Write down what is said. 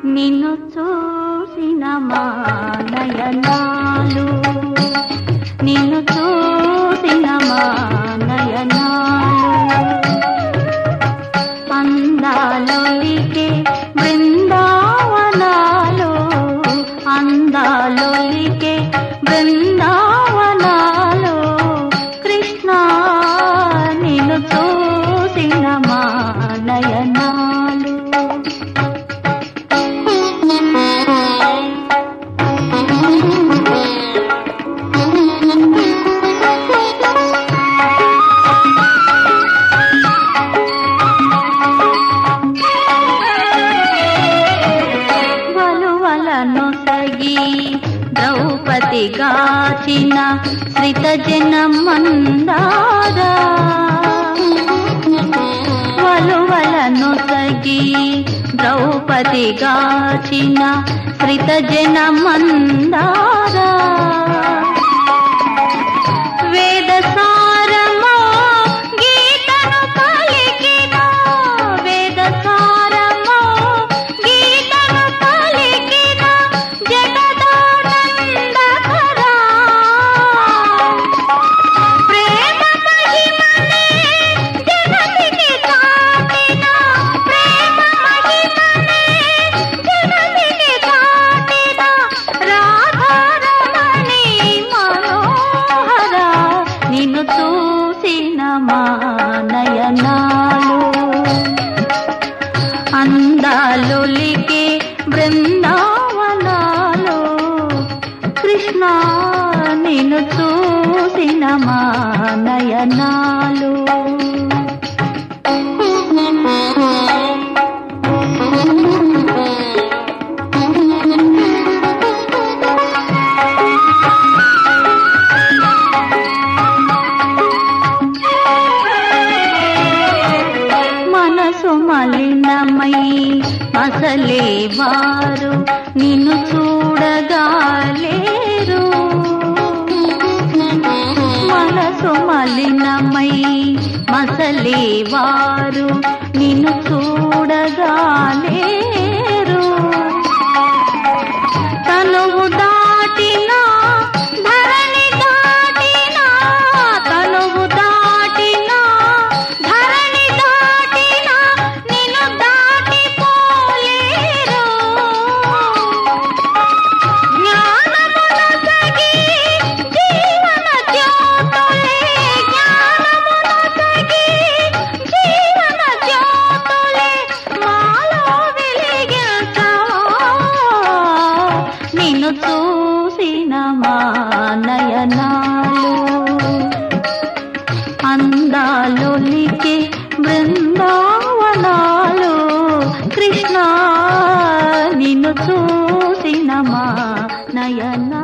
నిన్ను చూసిన మా నయనాలు నిన్ను చూసిన మా నయనాలు అందాలొలికే బృందావనాలు అందాలొలికే బృందావనాలు కృష్ణ నిన్ను చూసిన మా నయనాలు వలువలను సగి ద్రౌపది గాచిన శ్రిత జనమందార వలువలను సగి ద్రౌపది గాచిన శ్రిత జనమందార వేద సారమో గీతను పలికిన వేద సారమో గీతను పలికిన జగదానందకరా ప్రేమ మహిమనే జగతికి చాటిన ప్రేమ మహిమనే జగతికి చాటిన రాధారమణి మనోహర నిన్ను చూసిన మా నయనాలు అందాలొలికే బృందావనాలు కృష్ణ నిన్ను చూసిన మా నయనాలు మనసు మలినమై మసలే వారు నిన్ను చూడగాలేరు మనసు మలినమై మసలే వారు నిన్ను చూడగాలేరు తనువు దాటినా ధరణి దాటినా తనువు దాటినా ధరణి దాటినా నిన్ను దాటిపోలేరు జ్ఞానమును సగి జీవన జ్యోతులే జ్ఞానమును సగి జీవన జ్యోతులే మాలో వెలిగించవా నిన్ను చూసిన మా నయనాలు అందాలొలికే బృందావనాలు కృష్ణ నిన్ను చూసిన మా నయన